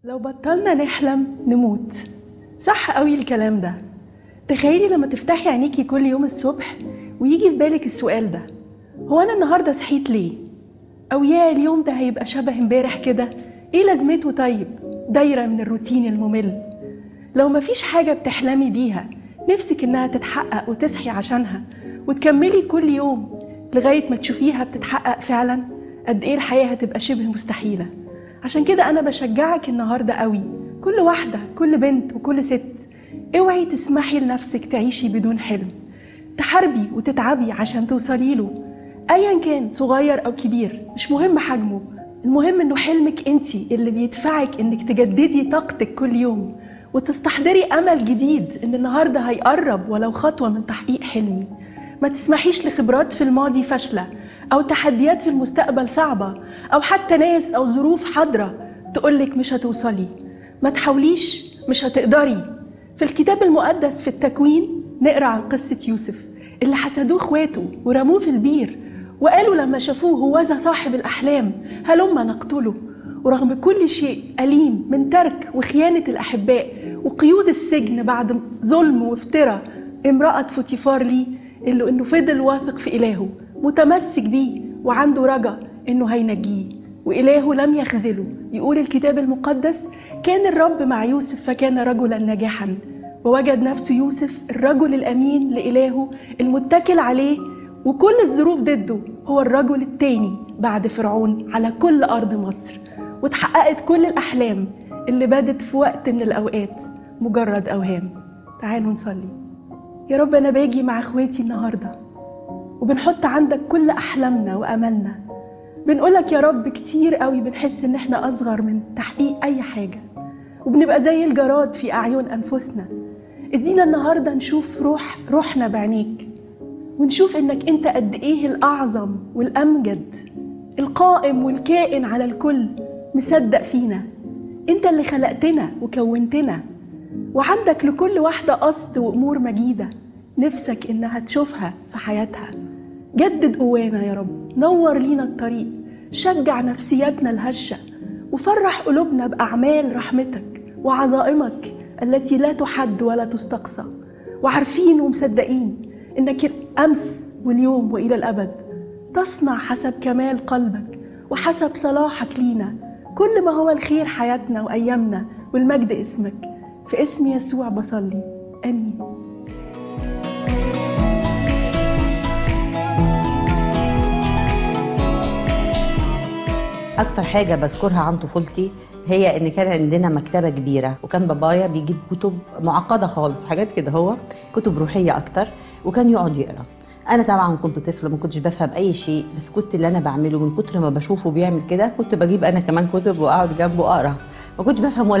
لو بطلنا نحلم نموت صح قوي الكلام ده تخيلي لما تفتحي عينيكي كل يوم الصبح ويجي في بالك السؤال ده هو انا النهارده صحيت ليه او يا اليوم ده هيبقى شبه امبارح كده ايه لازمته طيب دايره من الروتين الممل لو مفيش حاجه بتحلمي بيها نفسك انها تتحقق وتصحي عشانها وتكملي كل يوم لغايه ما تشوفيها بتتحقق فعلا قد ايه الحياه هتبقى شبه مستحيله عشان كده انا بشجعك النهارده قوي كل واحده كل بنت وكل ست اوعي تسمحي لنفسك تعيشي بدون حلم تحاربي وتتعبي عشان توصلي له ايا كان صغير او كبير مش مهم حجمه المهم انه حلمك انت اللي بيدفعك انك تجددي طاقتك كل يوم وتستحضري امل جديد ان النهارده هيقرب ولو خطوه من تحقيق حلمي ما تسمحيش لخبرات في الماضي فاشله او تحديات في المستقبل صعبه او حتى ناس او ظروف حاضره تقولك مش هتوصلي ما تحاوليش مش هتقدري في الكتاب المقدس في التكوين نقرا عن قصه يوسف اللي حسدوه اخواته ورموه في البير وقالوا لما شافوه هوذا صاحب الاحلام هلما نقتله ورغم كل شيء أليم من ترك وخيانة الأحباء وقيود السجن بعد ظلم وافتراء امرأة فوتيفار ليه اللي إنه فضل واثق في إلهه متمسك بيه وعنده رجا إنه هينجيه وإلهه لم يخذله يقول الكتاب المقدس كان الرب مع يوسف فكان رجلا ناجحا ووجد نفسه يوسف الرجل الأمين لإلهه المتكل عليه وكل الظروف ضده هو الرجل التاني بعد فرعون على كل أرض مصر واتحققت كل الأحلام اللي بدت في وقت من الأوقات مجرد أوهام تعالوا نصلي يا رب أنا باجي مع إخواتي النهاردة وبنحط عندك كل أحلامنا وأملنا بنقولك يا رب كتير قوي بنحس إن إحنا أصغر من تحقيق أي حاجة وبنبقى زي الجراد في أعين أنفسنا ادينا النهاردة نشوف روح روحنا بعينيك ونشوف إنك أنت قد إيه الأعظم والأمجد القائم والكائن على الكل مصدق فينا انت اللي خلقتنا وكونتنا وعندك لكل واحدة قصد وأمور مجيدة نفسك إنها تشوفها في حياتها جدد قوانا يا رب نور لينا الطريق شجع نفسياتنا الهشة وفرح قلوبنا بأعمال رحمتك وعظائمك التي لا تحد ولا تستقصى وعارفين ومصدقين إنك الأمس واليوم وإلى الأبد تصنع حسب كمال قلبك وحسب صلاحك لينا كل ما هو الخير حياتنا وايامنا والمجد اسمك في اسم يسوع بصلي امين اكتر حاجه بذكرها عن طفولتي هي ان كان عندنا مكتبه كبيره وكان بابايا بيجيب كتب معقده خالص حاجات كده هو كتب روحيه اكتر وكان يقعد يقرا انا طبعا كنت طفله ما كنتش بفهم اي شيء بس كنت اللي انا بعمله من كتر ما بشوفه بيعمل كده كنت بجيب انا كمان كتب واقعد جنبه اقرا ما كنتش بفهم ولا